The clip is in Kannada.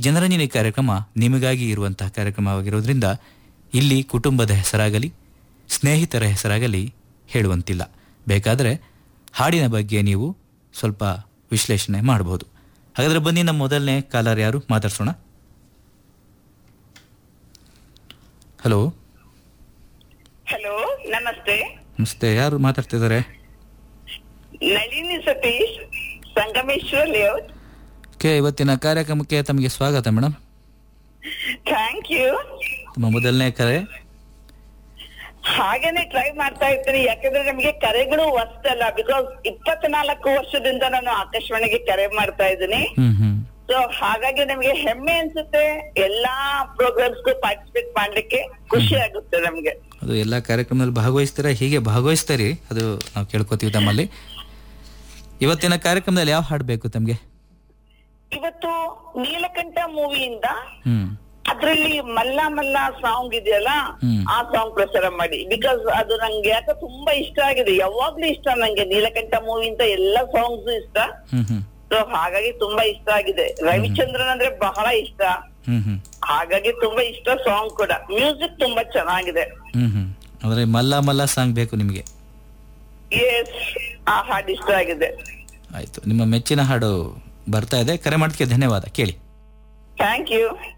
ಜನರಂಜನೆ ಕಾರ್ಯಕ್ರಮ ನಿಮಗಾಗಿ ಇರುವಂತಹ ಕಾರ್ಯಕ್ರಮವಾಗಿರೋದ್ರಿಂದ ಇಲ್ಲಿ ಕುಟುಂಬದ ಹೆಸರಾಗಲಿ ಸ್ನೇಹಿತರ ಹೆಸರಾಗಲಿ ಹೇಳುವಂತಿಲ್ಲ ಬೇಕಾದರೆ ಹಾಡಿನ ಬಗ್ಗೆ ನೀವು ಸ್ವಲ್ಪ ವಿಶ್ಲೇಷಣೆ ಮಾಡಬಹುದು ಹಾಗಾದರೆ ಬನ್ನಿ ನಮ್ಮ ಮೊದಲನೇ ಕಾಲರ್ ಯಾರು ಮಾತಾಡ್ಸೋಣ ಹಲೋ ಹಲೋ ನಮಸ್ತೆ ನಮಸ್ತೆ ಯಾರು ಮಾತಾಡ್ತಿದ್ದಾರೆ ನಳಿನಿ ಸತೀಶ್ ಸಂಗಮೇಶ್ವರ್ ಲೇಔಟ್ ಕೆ ಇವತ್ತಿನ ಕಾರ್ಯಕ್ರಮಕ್ಕೆ ತಮಗೆ ಸ್ವಾಗತ ಮೇಡಮ್ ಥ್ಯಾಂಕ್ ಯು ತಮ್ಮ ಮೊದಲನೇ ಕರೆ ಹಾಗೇನೆ ಟ್ರೈ ಮಾಡ್ತಾ ಇರ್ತೀನಿ ಯಾಕಂದ್ರೆ ನಮಗೆ ಕರೆಗಳು ಹೊಸ್ತಲ್ಲ ಬಿಕಾಸ್ ಇಪ್ಪತ್ನಾಲ್ಕು ವರ್ಷದಿಂದ ನಾನು ಆಕಾಶವಾಣಿಗೆ ಕರೆ ಮಾಡ್ತಾ ಇದ್ದೀನಿ ಹ್ಮ್ ಹ್ಮ್ ಸೊ ಹಾಗಾಗಿ ನಮಗೆ ಹೆಮ್ಮೆ ಅನ್ಸುತ್ತೆ ಎಲ್ಲಾ ಪ್ರೋಗ್ರಾಮ್ಸ್ಗೂ ಪಾರ್ಟಿಸಿಪೇಟ್ ಮಾಡ್ಲಿಕ್ಕೆ ಖುಷಿ ಆಗುತ್ತೆ ನಮ್ಗೆ ಅದು ಎಲ್ಲ ಕಾರ್ಯಕ್ರಮದಲ್ಲಿ ಭಾಗವಹಿಸ್ತೀರಾ ಹೀಗೆ ಭಾಗವಹಿಸ್ತೀರಿ ಅದು ನಾವು ಕೇಳ್ಕೊತೀವಿ ತಮ್ಮಲ್ಲಿ ಇವತ್ತಿನ ಕಾರ್ಯಕ್ರಮದಲ್ಲಿ ಯಾವ ಹಾಡು ಬೇಕು ತಮಗೆ ಇವತ್ತು ನೀಲಕಂಠ ಮೂವಿಯಿಂದ ಹ್ಮ್ ಅದ್ರಲ್ಲಿ ಮಲ್ಲ ಮಲ್ಲ ಸಾಂಗ್ ಇದೆಯಲ್ಲ ಹ್ಮ್. ಆ ಸಾಂಗ್ ಪ್ರಸಾರ ಮಾಡಿ ಬಿಕಾಸ್ ಅದು ನಂಗೆ ಯಾಕೆ ತುಂಬಾ ಇಷ್ಟ ಆಗಿದೆ ಯಾವಾಗ್ಲೂ ಇಷ್ಟ ನಂಗೆ ನೀಲಕಂಠ ಮೂವಿಯಿಂದ ಎಲ್ಲಾ ಸಾಂಗ್ಸ್ ಇಷ್ಟ ಹ್ಮ್ ಹ್ಮ್ ಸೊ ಹಾಗಾಗಿ ತುಂಬಾ ಇಷ್ಟ ಆಗಿದೆ ರವಿಚಂದ್ರನ್ ಅಂದ್ರೆ ಬಹಳ ಇಷ್ಟ ಹ್ಮ್ ಹ್ಮ್ ಹಾಗಾಗಿ ತುಂಬಾ ಇಷ್ಟ ಸಾಂಗ್ ಕೂಡ ಮ್ಯೂಸಿಕ್ ತುಂಬಾ ಚೆನ್ನಾಗಿದೆ ಹ್ಮ್ ಹ್ಮ್ ಅಂದ್ರೆ ಮಲ್ಲ ಮಲ್ಲ ಸಾಂಗ್ ಬೇಕು ನಿಮಗೆ ಎಸ್ ಆ ಹಾಡು ಇಷ್ಟ ಆಗಿದೆ ಆಯ್ತು ನಿಮ್ಮ ಮೆಚ್ಚಿನ ಹಾಡು ಬರ್ತಾ ಇದೆ ಕರೆ ಮಾಡೋದಕ್ಕೆ ಧನ್ಯವಾದ ಕೇಳಿ ಥ್ಯಾಂಕ್ ಯು